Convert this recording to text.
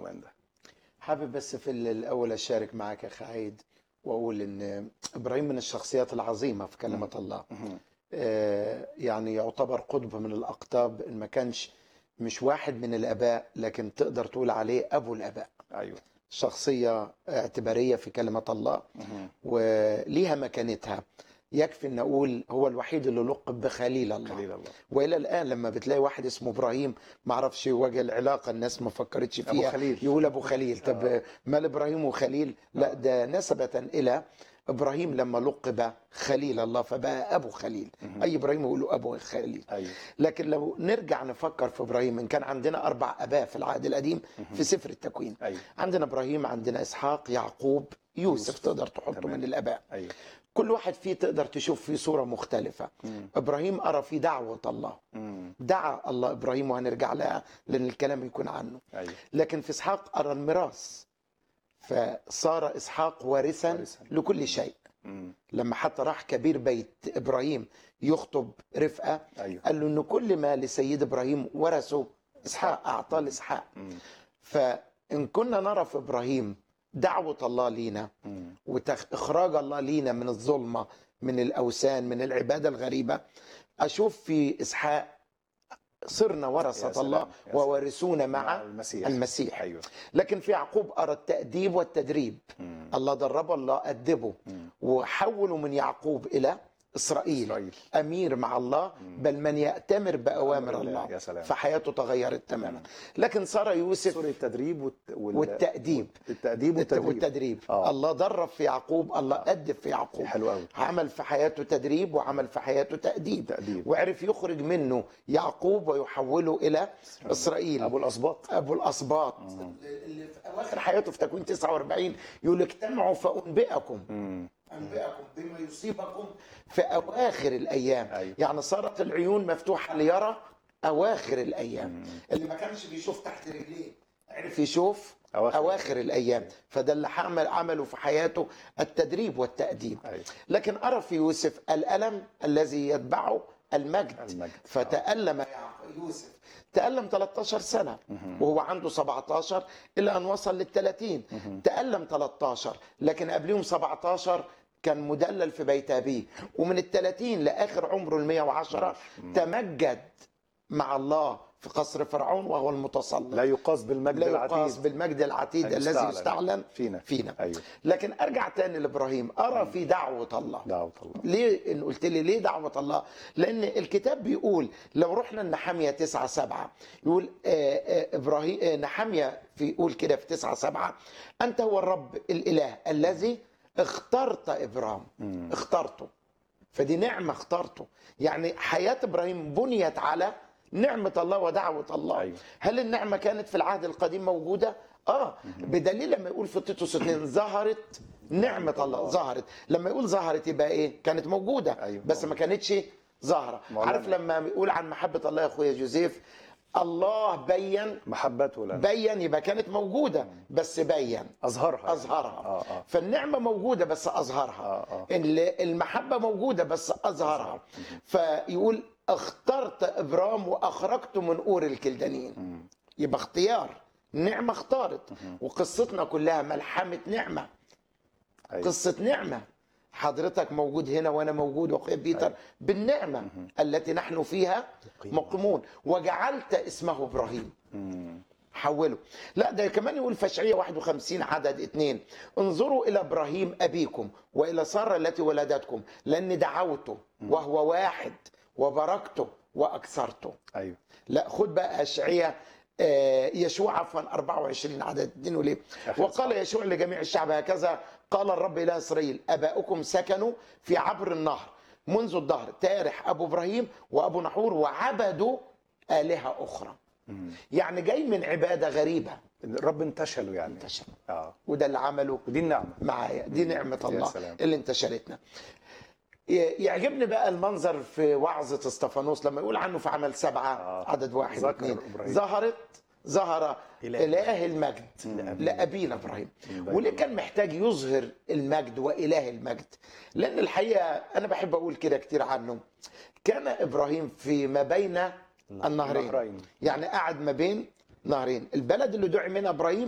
العنوان ده حابب بس في الاول اشارك معك يا اخي عيد واقول ان ابراهيم من الشخصيات العظيمه في كلمه الله مهم. آه، يعني يعتبر قطب من الاقطاب ان ما كانش مش واحد من الاباء لكن تقدر تقول عليه ابو الاباء ايوه شخصيه اعتباريه في كلمه الله مهم. وليها مكانتها يكفي ان اقول هو الوحيد اللي لقب بخليل الله خليل الله والى الان لما بتلاقي واحد اسمه ابراهيم ما اعرفش وجه العلاقه الناس ما فكرتش ابو فيها خليل يقول ابو خليل طب مال ابراهيم وخليل لا ده نسبه الى ابراهيم لما لقب خليل الله فبقى ابو خليل مهم. اي ابراهيم يقولوا ابو خليل ايوه لكن لو نرجع نفكر في ابراهيم ان كان عندنا اربع اباء في العهد القديم في سفر التكوين ايوه عندنا ابراهيم عندنا اسحاق يعقوب يوسف يوسف. تقدر تحطه تمام. من الاباء ايوه كل واحد فيه تقدر تشوف فيه صوره مختلفه مم. ابراهيم ارى في دعوه الله مم. دعا الله ابراهيم وهنرجع لها لان الكلام يكون عنه ايوه لكن في اسحاق ارى الميراث فصار اسحاق وارثا وارثاً. لكل شيء مم. لما حتى راح كبير بيت ابراهيم يخطب رفقه ايوه قال له ان كل ما لسيد ابراهيم ورثه اسحاق اعطاه لاسحاق مم. فان كنا نرى في ابراهيم دعوه الله لينا مم. واخراج الله لينا من الظلمه من الاوثان من العباده الغريبه اشوف في اسحاق صرنا يا ورثه سلام، الله يا سلام. ووارثون مع المسيح المسيح ايوه لكن في يعقوب ارى التاديب والتدريب مم. الله دربه الله ادبه مم. وحوله من يعقوب الى اسرائيل اسرائيل امير مع الله مم. بل من ياتمر باوامر أمر الله. الله يا سلام. فحياته تغيرت تماما مم. لكن صار يوسف سوري التدريب والت... وال... والتاديب التأديب والتدريب والتدريب آه. الله درب في يعقوب الله ادب في يعقوب حلو قوي عمل في حياته تدريب وعمل في حياته تاديب تأديب وعرف يخرج منه يعقوب ويحوله الى اسرائيل ابو الاسباط ابو الاسباط مم. اللي في اواخر حياته في تكوين 49 يقول اجتمعوا فانبئكم مم. انبئكم بما يصيبكم في اواخر الايام أيوة. يعني صارت العيون مفتوحه ليرى اواخر الايام مم. اللي ما كانش بيشوف تحت رجليه عرف يشوف اواخر اواخر الايام فده اللي عمل عمله في حياته التدريب والتاديب ايوه لكن ارى في يوسف الالم الذي يتبعه المجد المجد فتألم يعقوب- يوسف تألم 13 سنة مهم. وهو عنده 17 إلى أن وصل لل 30 مهم. تألم 13 لكن قبليهم 17 كان مدلل في بيت أبيه ومن ال 30 لآخر عمره ال 110 مم. تمجد مع الله في قصر فرعون وهو المتسلط لا يقاس بالمجد لا العتيد يقاس بالمجد العتيد الذي المستعلن. يستعلن فينا فينا ايوه لكن ارجع تاني لابراهيم ارى في دعوه الله دعوة الله ليه إن قلت لي ليه دعوة الله؟ لأن الكتاب بيقول لو رحنا النحامية 9 7 يقول آه، آه، إبراهيم آه، نحامية في يقول كده في 9 7 أنت هو الرب الإله الذي اخترت إبرام مم. اخترته فدي نعمة اخترته يعني حياة إبراهيم بنيت على نعمة الله ودعوة الله أيوة. هل النعمة كانت في العهد القديم موجودة؟ آه بدليل لما يقول في تيتوس 2 ظهرت نعمة الله ظهرت لما يقول ظهرت يبقى إيه؟ كانت موجودة أيوة. بس ما كانتش ظاهرة مولانا. عارف لما يقول عن محبة الله يا أخويا جوزيف الله بين محبته لنا بين يبقى كانت موجودة بس بين اظهرها أظهرها اه اه فالنعمة موجودة بس أظهرها اه اه ال- المحبة موجودة بس أظهرها فيقول اخترت إبرام وأخرجته من أور الكلدانيين مم. يبقى اختيار نعمة اختارت وقصتنا كلها ملحمة نعمة أيوة. قصة نعمة حضرتك موجود هنا وأنا موجود وأخويا بيتر أيوة. بالنعمة التي نحن فيها مقيمون وجعلت اسمه إبراهيم مم. حوله لا ده كمان يقول في اشعياء 51 عدد اثنين انظروا الى ابراهيم ابيكم والى ساره التي ولدتكم لاني دعوته وهو واحد وباركته واكثرته ايوه لا خد بقى اشعياء آه، يشوع عفوا 24 عدد اثنين وليه آخر وقال يشوع لجميع الشعب هكذا قال الرب اله اسرائيل اباؤكم سكنوا في عبر النهر منذ الدهر تارح ابو ابراهيم وابو نحور وعبدوا الهه اخرى مم. يعني جاي من عباده غريبه الرب انتشله يعني انتشر اه وده اللي عمله ودي النعمه معايا دي نعمه الله سلام. اللي انتشرتنا ي- يعجبني بقى المنظر في وعظة استفانوس لما يقول عنه في عمل سبعة آه. عدد واحد ذكر واثنين إبراهيم. ظهرت ظهر إله إله المجد لأبينا إبراهيم وليه كان محتاج يظهر المجد وإله المجد لأن الحقيقة أنا بحب أقول كده كتير عنه كان إبراهيم في ما بين النهرين النهرين. يعني قاعد ما بين نهرين البلد اللي دعي منها إبراهيم